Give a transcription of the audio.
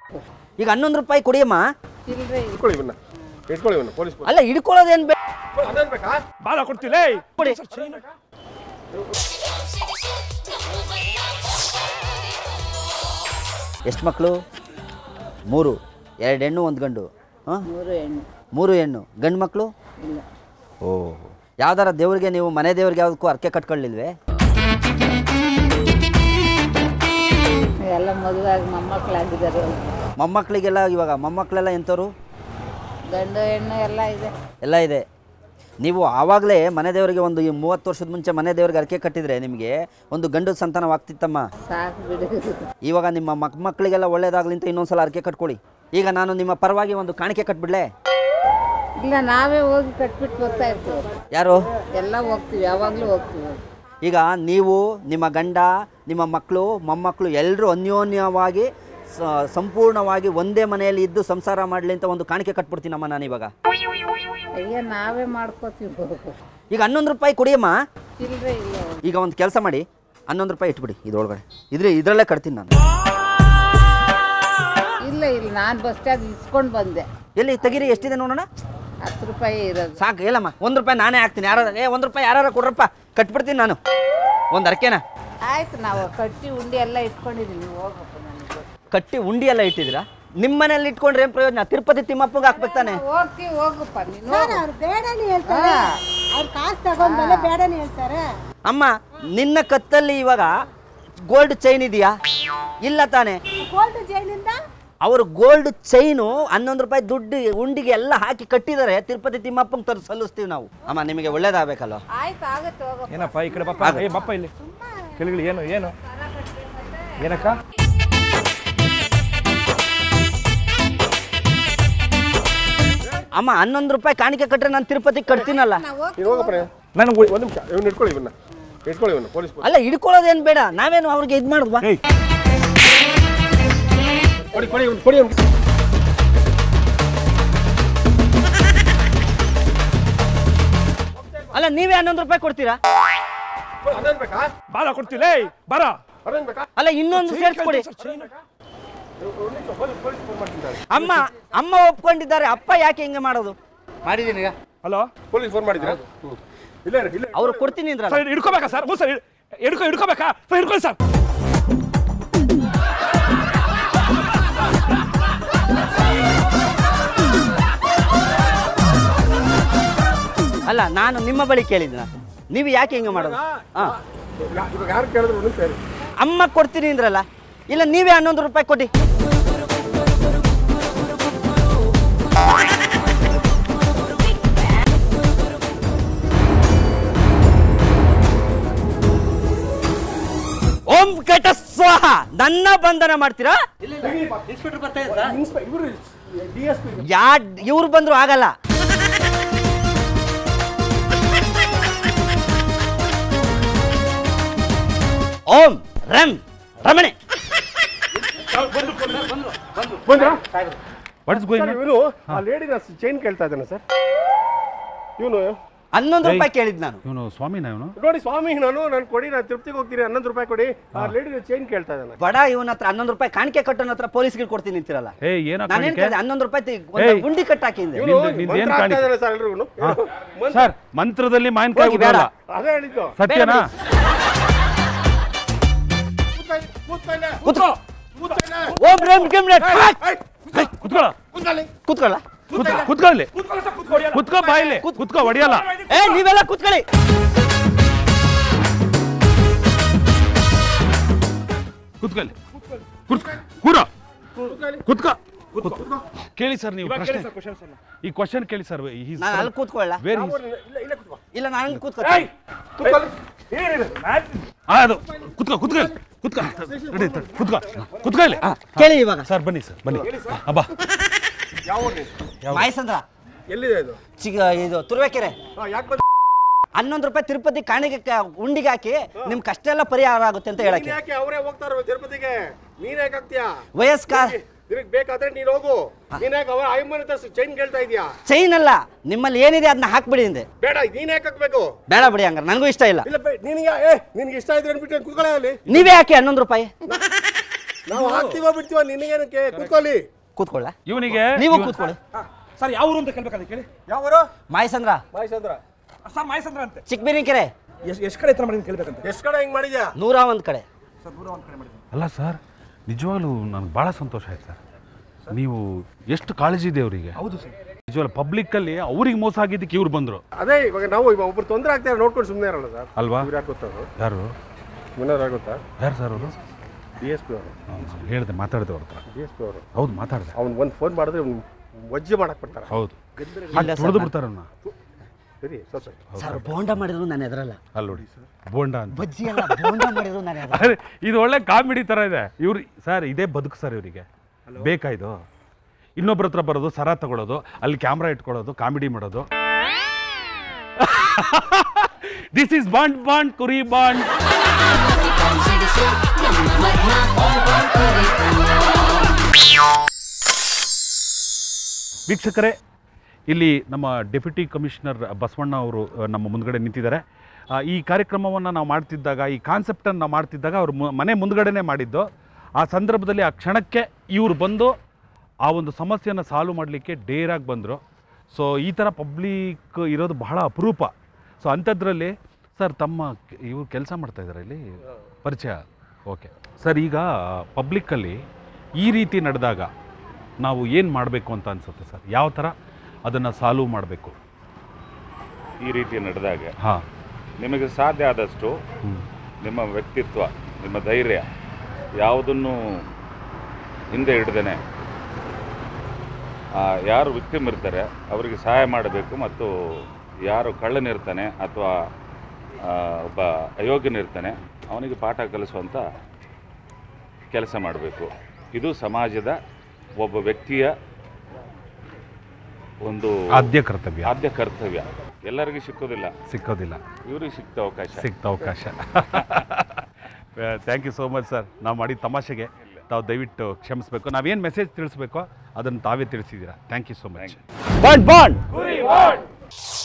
ಈಗ ಹನ್ನೊಂದು ರೂಪಾಯಿ ಕೊಡಿಯಮ್ಮ ಇಟ್ಕೊಳ್ಳಿ ಇವನ್ನ ಇಟ್ಕೊಳ್ಳಿ ಇವನ್ನ ಪೊಲೀಸ್ ಅಲ್ಲ ಹಿಡ್ಕೊಳ್ಳೋದೇನು ಬೇ ಅದೇನ್ ಬೇಕಾ ಬಾಲ ಕೊಡ್ತೀಲೇ ಕೊಡಿ ಎಷ್ಟು ಮಕ್ಕಳು ಮೂರು ಎರಡು ಹೆಣ್ಣು ಒಂದು ಗಂಡು ಹಾಂ ಮೂರು ಹೆಣ್ಣು ಮೂರು ಹೆಣ್ಣು ಗಂಡು ಮಕ್ಕಳು ಇಲ್ಲ ಓ ಯಾವ್ದಾರ ದೇವ್ರಿಗೆ ನೀವು ಮನೆ ದೇವ್ರಿಗೆ ಯಾವುದಕ್ಕೂ ಅರ್ಕೆ ಕಟ್ಕೊಳ್ಳಿಲ್ವೇ ಎಲ್ಲ ಮದುವಾಗಿ ಮೊಮ್ಮಕ್ಕಳಾಗಿದ್ದಾರೆ ಮೊಮ್ಮಕ್ಕಳಿಗೆಲ್ಲ ಇವಾಗ ಮೊಮ್ಮಕ್ಕಳೆಲ್ಲ ಎಂಥವ್ರು ಗಂಡು ಹೆಣ್ಣು ಎಲ್ಲ ಇದೆ ಎಲ್ಲ ಇದೆ ನೀವು ಆವಾಗಲೇ ಮನೆ ದೇವರಿಗೆ ಒಂದು ಈ ಮೂವತ್ತು ವರ್ಷದ ಮುಂಚೆ ಮನೆ ದೇವರಿಗೆ ಅರ್ಕೆ ಕಟ್ಟಿದ್ರೆ ನಿಮಗೆ ಒಂದು ಗಂಡು ಸಂತಾನವಾಗ್ತಿತ್ತಮ್ಮ ಸಾಕು ಬಿಡು ಇವಾಗ ನಿಮ್ಮ ಮಕ್ ಮಕ್ಕಳಿಗೆಲ್ಲ ಒಳ್ಳೇದಾಗ್ಲಿ ಅಂತ ಇನ್ನೊಂದ್ಸಲ ಅರ್ಕೆ ಕಟ್ಕೊಳ್ಳಿ ಈಗ ನಾನು ನಿಮ್ಮ ಪರವಾಗಿ ಒಂದು ಕಾಣಿಕೆ ಕಟ್ಬಿಡ್ಲೆ ಇಲ್ಲ ನಾವೇ ಹೋಗಿ ಕಟ್ಬಿಟ್ಟು ಬರ್ತಾ ಇರ್ತೀವಿ ಯಾರು ಎಲ್ಲ ಹೋಗ್ತೀವಿ ಯಾವಾಗಲೂ ಹೋಗ್ತೀವಿ ಈಗ ನೀವು ನಿಮ್ಮ ಗಂಡ ನಿಮ್ಮ ಮಕ್ಕಳು ಮೊಮ್ಮಕ್ಕಳು ಎಲ್ಲರೂ ಅನ್ಯೋನ್ಯವಾಗಿ ಸ- ಸಂಪೂರ್ಣವಾಗಿ ಒಂದೇ ಮನೆಯಲ್ಲಿ ಇದ್ದು ಸಂಸಾರ ಮಾಡಲಿ ಅಂತ ಒಂದು ಕಾಣಿಕೆ ಕಟ್ಬಿಡ್ತೀನಮ್ಮ ನಾನು ಇವಾಗ ಅಯ್ಯ ನಾವೇ ಮಾಡ್ಕೋತೀವಿ ಈಗ ಹನ್ನೊಂದು ರೂಪಾಯಿ ಕೊಡಿಯಮ್ಮ ಇಲ್ಲರೆ ಇಲ್ಲ ಈಗ ಒಂದು ಕೆಲಸ ಮಾಡಿ ಹನ್ನೊಂದು ರೂಪಾಯಿ ಇಟ್ಬಿಡಿ ಇದ್ರೊಳಗಡೆ ಇದ್ರೆ ಇದರಲ್ಲೇ ಕಟ್ತೀನಿ ನಾನು ಇಲ್ಲ ಇಲ್ಲ ನಾನು ಬಸ್ ಸ್ಟ್ಯಾಂಡ್ ಇಸ್ಕೊಂಡು ಬಂದೆ ಎಲ್ಲಿ ತೆಗೀರಿ ಎಷ್ಟಿದೆ ನೋಡೋಣ ಹತ್ತು ರೂಪಾಯಿ ಇರೋದು ಸಾಕು ಹೇಳಮ್ಮ ಒಂದು ರೂಪಾಯಿ ನಾನೇ ಹಾಕ್ತೀನಿ ಯಾರು ಏ ಒಂದು ರೂಪಾಯಿ ಯಾರು ಕೊಡ್ರಪ್ಪ ಕಟ್ಬಿಡ್ತೀನಿ ನಾನು ಒಂದು ಅರ್ಕೆನ ಆಯ್ತು ನಾವು ಕಟ್ಟಿ ಉಂಡಿ ಎಲ್ಲ ಇಟ್ಕೊಂಡಿದ್ದೀವಿ ನೀವು ಹೋಗಪ್ಪ ನನಗೆ ಕಟ್ಟಿ ಉಂಡಿ ಎಲ್ಲ ಇಟ್ಟಿದ್ದೀರಾ ನಿಮ್ಮ ಮನೇಲಿ ಇಟ್ಕೊಂಡ್ರೆ ಏನು ಪ್ರಯೋಜನ ತಿರುಪತಿ ತಿಮ್ಮಪ್ಪಗೆ ಹಾಕ್ಬೇಕು ತಾನೆ ಹೋಗ್ತೀವಿ ಹೋಗಪ್ಪ ನೀನು ಸರ್ ಅವ್ರು ಬೇಡನೇ ಹೇಳ್ತಾರೆ ಅವ್ರು ಕಾಸು ತಗೊಂಡ್ಮೇಲೆ ಬೇಡನೇ ಹೇಳ್ತಾರೆ ಅಮ್ಮ ನಿನ್ನ ಕತ್ತಲ್ಲಿ ಇವಾಗ ಗೋಲ್ಡ್ ಚೈನ್ ಇದೆಯಾ ಇಲ್ಲ ತಾನೆ ಗೋಲ್ಡ್ ಜೈಲಿಂದ ಅವರು ಗೋಲ್ಡ್ ಚೈನು ಹನ್ನೊಂದು ರೂಪಾಯಿ ದುಡ್ಡು ಉಂಡಿಗೆ ಎಲ್ಲ ಹಾಕಿ ಕಟ್ಟಿದ್ದಾರೆ ತಿರುಪತಿ ತಿಮ್ಮಪ್ಪಂಗೆ ತರ ಸಲ್ಲಿಸ್ತೀವಿ ನಾವು ಅಮ್ಮ ನಿಮಗೆ ಒಳ್ಳೇದಾಗಬೇಕಲ್ವ ಆಯ್ತು ಆಗುತ್ತೆ ಹೋಗಪ್ಪ ಏನಪ್ಪ ಈ ಕಡೆ ಬಪ್ಪ ಏ ಬಪ್ಪ ಇಲ್ಲಿ ಕೆಳಗಿಳಿ ಏನು ಏನು ಏನಕ್ಕ ಅಮ್ಮ ಹನ್ನೊಂದು ರೂಪಾಯಿ ಕಾಣಿಕೆ ಕಟ್ರೆ ನಾನು ತಿರುಪತಿಗೆ ಕಟ್ತೀನಲ್ಲ ನೀನು ಹೋಗಪ್ಪ ನೀವು. ನನಗೆ ಒಂದು ನಿಮಿಷ ಇವನ್ನ ಇಟ್ಕೊಳ್ಳಿ ಇವನ್ನ ಇಟ್ಕೊಳ್ಳಿ ಇವನ್ನ ಪೊಲೀಸ್ ಅಲ್ಲ ಹಿಡ್ಕೊಳ್ಳೋದೇನು ಬೇಡ ನಾವೇನು ಅವ್ರಿಗೆ ಇದು ಮಾಡಿದ್ವಾ ಏಯ್ ಕೊಡಿ ಕೊಡಿ ಇವ್ನ ಕೊಡಿ ಇವ್ನ ಅಲ್ಲ ನೀವೇ ಹನ್ನೊಂದು ರೂಪಾಯಿ ಕೊಡ್ತೀರಾ ಅದೇನ್ ಬೇಕಾ ಬಾಲ ಕೊಡ್ತೀಲೇ ಬರ ಅದೇನ್ ಬೇಕಾ ಅಲ್ಲ ಇನ್ನೊಂದು ಸೇರಿಸ್ಕೊಡಿ ಪೊಲೀಸ್ ಪೊಲೀಸ್ ಫೋನ್ ಮಾಡ್ತಿದ್ದಾರೆ ಅಮ್ಮ ಅಮ್ಮ ಒಪ್ಕೊಂಡಿದ್ದಾರೆ ಅಪ್ಪ ಯಾಕೆ ಹಿಂಗೆ ಮಾಡೋದು ಮಾಡಿದ್ದೀನಿ ಈಗ ಹಲೋ ಪೊಲೀಸ್ ಫೋನ್ ಮಾಡಿದ್ದೀರಾ ಇಲ್ಲ ಇರು, ಇಲ್ಲ ಅವ್ರು ಕೊಡ್ತೀನಿ ಅಂದ್ರಲ್ಲ ಸರ್ ಹಿಡ್ಕೋಬೇಕಾ ಸರ್ ಹ್ಞೂ ಸರ್ ಹಿಡ್ಕೊ ಹಿಡ್ಕೋಬೇಕಾ ಸರ್ ಹಿಡ್ಕೊಳ್ಳಿ ಸರ್ ಅಲ್ಲ ನಾನು ನಿಮ್ಮ ಬಳಿ ಕೇಳಿದ್ನ ನೀವು ಯಾಕೆ ಹಿಂಗೆ ಮಾಡೋದು ಹಾ ಯಾ- ಇವಾಗ ಯಾರು ಕೇಳಿದ್ರು ಒಂದು ಸರಿ ಅಮ್ಮ ಕೊಡ್ತೀನಿ ಅಂದ್ರಲ್ಲ ಇಲ್ಲ ನೀವೇ ಹನ್ನೊಂದು ರೂಪಾಯಿ ಕೊಡಿ ಓಂ ಕಟ ಸ್ವಾಹ ನನ್ನ ಬಂಧನ ಮಾಡ್ತೀರಾ ಇನ್ಸ್ಪೆಕ್ಟರ್ ಬರ್ತಾ ಇದ್ದಾರೆ ಸರ್ ಇನ್ಸ್ಪೆ ಇವರು ಡಿ ಎಸ್ ಪಿ ಯಾ ಇವ್ರು ಬಂದ್ರು ಆಗಲ್ಲ ಓಂ ರಂ ರಮಣೆ ಬಂದ್ರಾ ವಾಟ್ ಇಸ್ ಗೋಯಿಂಗ್ ಇವನು ಆ ಲೇಡಿನ ಚೈನ್ ಕೇಳ್ತಾ ಇದ್ದಾನೆ ಸರ್ ಇವನು ಹನ್ನೊಂದು ರೂಪಾಯಿ ಕೇಳಿದ್ ನಾನು ಇವನು ಸ್ವಾಮಿನ ಇವನು ನೋಡಿ ಸ್ವಾಮಿ ನಾನು ನಾನು ಕೊಡಿ ನಾನು ತಿರುಪ್ತಿಗೆ ಹೋಗ್ತೀನಿ ಹನ್ನೊಂದು ರೂಪಾಯಿ ಕೊಡಿ ಆ ಲೇಡಿನ ಚೈನ್ ಕೇಳ್ತಾ ಇದ್ದಾನೆ ಬಡ ಇವನ ಹತ್ರ ಹನ್ನೊಂದು ರೂಪಾಯಿ ಕಾಣಿಕೆ ಕಟ್ಟೋನ ಹತ್ರ ಪೊಲೀಸ್ಗೆ ಕೊಡ್ತೀನಿ ಅಂತೀರಲ್ಲ ಏ ಏನೋ ನಾನೇನ್ ಕಾಣಿಕೆ ಕೇಳಿದೆ ಹನ್ನೊಂದು ರೂಪಾಯಿ ತಿ- ಒಂದು ಏಯ್. ಗುಂಡಿ ಕಟ್ಟಾಕಿಂದೆ ಇವನು ನಿಂದು- ನಿಂದು ಏನ್ ಮಂತ್ರ ಹಾಕ್ತಾ ಕಾಣಿಕೆ? ಇದ್ದಾನೆ ಸರ್ ಎಲ್ರಿಗೂ ಸರ್ ಮಂತ್ರದಲ್ಲಿ ಮಾವಿನಕಾಯಿ ಹೋಗಿ ಬೇಡ. ಉಡಲ್ಲ ಅದೇ ಹೇಳಿದ್ದು ಸತ್ಯನಾ ಕೂತ್ಕೋ ಓಂ ರಂ ಗಿಂ ರ ಠಾಕ್. ಕುತ್ಕೊಳ್ಳ ಕೂತ್ಕೊಳ್ಳ ಕುತ್ಕೊಳ್ಳಿ ಕುತ್ಕೋ ಬಾಯಿಲಿ ಕುತ್ಕೋ ಹೊಡಿಯಲ್ಲ ಏ ನೀವೆಲ್ಲ ಕೂತ್ಕೊಳ್ಳಿ ಕುತ್ಕೊಳ್ಳಿ ಕುತ್ಕೊ ಕೂರ ಕುತ್ಕೋ ಕುತ್ಕೋ. ಕೇಳಿ ಸರ್ ನೀವು ಪ್ರಶ್ನೆ ಈ ಕ್ವಶನ್ ಕೇಳಿ ಸರ್ ನಾನು ಅಲ್ಲಿ ಕೂತ್ಕೊಳ್ಳ ವೇರ್ ಇಲ್ಲ ನಾನು ಅಲ್ಲಿ ಕೂತ್ಕೊ ಅದು ಕುತ್ಕೋ ಕುತ್ಕೊ ಕುತ್ಕೋ ರೆಡಿ ಕುತ್ಕೋ ಕುತ್ಕೋ ಇಲ್ಲಿ ಕೇಳಿ ಇವಾಗ ಸರ್ ಬನ್ನಿ ಸರ್ ಬನ್ನಿ ಅಬ್ಬಾ ಯಾವ ಊರು? ಮಾಯಸಂದ್ರ ಎಲ್ಲಿದೆ ಇದು ಚಿಗ ಇದು ತುರುವೇಕೆರೆ ಹಾ, ಯಾಕೆ ಬಂದ ಹನ್ನೊಂದು ರೂಪಾಯಿ ತಿರುಪತಿ ಕಾಣಿಗೆ ಕ- ಉಂಡಿಗೆ ಹಾಕಿ ನಿಮ್ ಕಷ್ಟ ಎಲ್ಲ ಪರಿಹಾರ ಆಗುತ್ತೆ ಅಂತ ನೀನ್ ಹೇಳಕ್ಕೆ ಯಾಕೆ ಅವರೇ ಹೋಗ್ತಾರ ತಿರುಪತಿಗೆ ನೀನ್ ಯಾಕೆ ಆಗ್ತೀಯಾ ವಯಸ್ಕ ನಿನಗ್ ಬೇಕಾದ್ರೆ ನೀನ್ ಹೋಗು ನೀನ್ ಯಾಕೆ ಅವರ ಐಮನ್ ಹತ್ರ ಚೈನ್ ಕೇಳ್ತಾ ಇದೀಯಾ ಚೈನ್ ಅಲ್ಲ ನಿಮ್ಮಲ್ಲಿ ಏನಿದೆ ಅದನ್ನ ಹಾಕ್ಬಿಡಿ ಅಂದೆ ಬೇಡ ನೀನ್ ಯಾಕೆ ಹಾಕ್ಬೇಕು ಬೇಡ ಬಿಡಿ ಹಂಗಾರೆ ನನಗೂ ಇಷ್ಟ ಇಲ್ಲ ಇಲ್ಲ ಬೇ- ನಿನಗೆ ಏ ನಿನ್ಗೆ ಇಷ್ಟ ಇದ್ರೆ ಅನ್ಬಿಟ್ಟು ಕೂತ್ಕೊಳ್ಳೆ ಅಲ್ಲಿ ನೀವೇ ಹಾಕಿ ಹನ್ನೊಂದು ರೂಪಾಯಿ ನಾವು ಆಗ್ತೀವ ಬಿಡ್ತೀವ ನಿನಗೇನಕ್ಕೆ ಕೂತ್ಕೊಳ್ಳಿ ಕೂತ್ಕೊಳ್ಳ ಇವನಿಗೆ ನೀವು ಕೂತ್ಕೊಳ್ಳಿ ಸರ್ ಯಾವ ಊರು ಅಂತ ಕೇಳ್ಬೇಕಂತ ಕೇಳಿ ಯಾವ ಊರು ಮಾಯಸಂದ್ರ ಮಹೇಶಂದ್ರ ಸರ್ ಮಾಯಸಂದ್ರ ಅಂತೆ ಚಿಕ್ಕಬಿರಿಕೆರೆ ಎಷ್ಟು ಎಷ್ಟು ಕಡೆ ಎತ್ತರ ಮಾಡಿ ಕೇಳ್ಬೇಕಂತ ಎಷ್ಟು ಕಡೆ ಹಿಂಗ್ ಮಾಡಿದ್ಯಾ ನೂರ ಒಂದು ಕಡೆ ಅಲ್ಲ ಸರ್ ನಿಜವಾಗ್ಲೂ ನನಗೆ ಭಾಳ ಸಂತೋಷ ಆಯ್ತು ಸರ್ ನೀವು ಎಷ್ಟು ಕಾಳಜಿ ಇದೆ ಅವರಿಗೆ ಹೌದು ಸರ್ ನಿಜವಾಗ್ಲೂ ಪಬ್ಲಿಕ್ಕಲ್ಲಿ ಅವ್ರಿಗೆ ಮೋಸ ಆಗಿದ್ದಕ್ಕೆ ಇವ್ರು ಬಂದರು ಅದೇ ಇವಾಗ ನಾವು ಇವಾಗ ಒಬ್ರು ತೊಂದರೆ ಆಗ್ತಾರೆ ನೋಡ್ಕೊಂಡು ಸುಮ್ಮನೆ ಇರಲ್ಲ ಸರ್ ಅಲ್ವಾ ಇವ್ರು ಯಾಕೆ ಗೊತ್ತವರು ಯಾರು ವಿನೋದ್ ಆಗುತ್ತಾ ಯಾರು ಸರ್ ಅವರು ಡಿ ಎಸ್ ಪಿ ಅವರು ಹೇಳಿದೆ ಮಾತಾಡಿದೆ ಅವ್ರ ಹತ್ರ ಡಿ ಎಸ್ ಪಿ ಅವರು ಹೌದು ಮಾತಾಡಿದೆ ಅವ್ನು ಒಂದು ಫೋನ್ ಮಾಡಿದ್ರೆ ಅವ್ನು ವಜ್ಜೆ ಮಾಡಕ್ ಬಿಡ್ತಾರೆ ಹೌದು ಇಲ್ಲ ಸರ್, ತುಳಿದು ಬಿಡ್ತಾರೆ ಅವ್ನ ಸರಿ ಸ್ವಲ್ಪ ಸ್ವಲ್ಪ. ಸರ್ ಬೋಂಡ ಮಾಡಿದ್ರು ನಾನು ಎದುರಲ್ಲ ಅಲ್ಲಿ ನೋಡಿ ಬೋಂಡ ಅಂತ ಬಜ್ಜಿ ಅಲ್ಲ ಬೋಂಡ ಮಾಡಿದ್ರು ನಾನು ಎದುರಲ್ಲ ಅರೆ, ಇದು ಒಳ್ಳೆ ಕಾಮಿಡಿ ಥರ ಇದೆ ಇವ್ರು ಸರ್ ಇದೇ ಬದುಕು ಸರ್ ಇವರಿಗೆ ಬೇಕಾಯ್ತು ಇನ್ನೊಬ್ರ ಹತ್ರ ಬರೋದು ಸರ ತಗೊಳ್ಳೋದು ಅಲ್ಲಿ ಕ್ಯಾಮ್ರಾ ಇಟ್ಕೊಳ್ಳೋದು ಕಾಮಿಡಿ ಮಾಡೋದು ದಿಸ್ ಇಸ್ ಬಾಂಡ್ ಬಾಂಡ್ ಕುರಿ ಬಾಂಡ್ ವೀಕ್ಷಕರೇ ಇಲ್ಲಿ ನಮ್ಮ ಡೆಪ್ಯೂಟಿ ಕಮಿಷನರ್ ಬಸವಣ್ಣ ಅವರು ಅ, ನಮ್ಮ ಮುಂದ್ಗಡೆ ನಿಂತಿದ್ದಾರೆ ಆ, ಈ ಕಾರ್ಯಕ್ರಮವನ್ನು ನಾವು ಮಾಡ್ತಿದ್ದಾಗ ಈ ಕಾನ್ಸೆಪ್ಟನ್ನು ನಾವು ಮಾಡ್ತಿದ್ದಾಗ ಅವರು ಮನೆ ಮುಂದ್ಗಡೆನೇ ಮಾಡಿದ್ದು ಆ ಸಂದರ್ಭದಲ್ಲಿ ಆ ಕ್ಷಣಕ್ಕೆ ಇವರು ಬಂದು ಆ ಒಂದು ಸಮಸ್ಯೆಯನ್ನು ಸಾಲ್ವ್ ಮಾಡಲಿಕ್ಕೆ ಡೇರಾಗಿ ಬಂದರು ಸೊ ಈ ಥರ ಪಬ್ಲಿಕ್ ಇರೋದು ಬಹಳ ಅಪರೂಪ ಸೊ ಅಂಥದ್ರಲ್ಲಿ ಸರ್ ತಮ್ಮ ಇವರು ಕೆಲಸ ಮಾಡ್ತಾ ಇದ್ದಾರೆ ಇಲ್ಲಿ ಪರಿಚಯ ಓಕೆ ಸರ್ ಈಗ ಪಬ್ಲಿಕ್ಕಲ್ಲಿ ಈ ರೀತಿ ನಡೆದಾಗ ನಾವು ಏನು ಮಾಡಬೇಕು ಅಂತ ಅನಿಸುತ್ತೆ ಸರ್ ಯಾವ ಥರ ಅದನ್ನು ಸಾಲ್ವ್ ಮಾಡಬೇಕು ಈ ರೀತಿ ನಡೆದಾಗ ಹಾಂ ನಿಮಗೆ ಸಾಧ್ಯ ಆದಷ್ಟು ನಿಮ್ಮ ವ್ಯಕ್ತಿತ್ವ ನಿಮ್ಮ ಧೈರ್ಯ ಯಾವುದನ್ನು ಹಿಂದೆ ಹಿಡ್ದೇನೆ ಆ, ಯಾರು ವಿಕ್ಟಿಮ್ ಇರ್ತಾರೆ ಅವರಿಗೆ ಸಹಾಯ ಮಾಡಬೇಕು ಮತ್ತು ಯಾರು ಕಳ್ಳನಿರ್ತಾನೆ ಅಥವಾ ಆ, ಒಬ್ಬ ಅಯೋಗ್ಯನಿರ್ತಾನೆ ಅವನಿಗೆ ಪಾಠ ಕಲಿಸುವಂಥ ಕೆಲಸ ಮಾಡಬೇಕು ಇದು ಸಮಾಜದ ಒಬ್ಬ ವ್ಯಕ್ತಿಯ ಒಂದು ಆದ್ಯ ಕರ್ತವ್ಯ ಆದ್ಯ ಕರ್ತವ್ಯ ಎಲ್ಲರಿಗೂ ಸಿಕ್ಕೋದಿಲ್ಲ ಸಿಕ್ಕೋದಿಲ್ಲ ಇವ್ರಿಗೆ ಸಿಕ್ತ ಅವಕಾಶ ಸಿಕ್ತ ಅವಕಾಶ thank you so much sir ನಾವು ಮಾಡಿದ ತಮಾಷೆಗೆ ತಾವು ದಯವಿಟ್ಟು ಕ್ಷಮಿಸಬೇಕು ನಾವೇನು ಮೆಸೇಜ್ ತಿಳಿಸ್ಬೇಕೋ ಅದನ್ನು ತಾವೇ ತಿಳಿಸಿದ್ದೀರಾ thank you so much Bond bond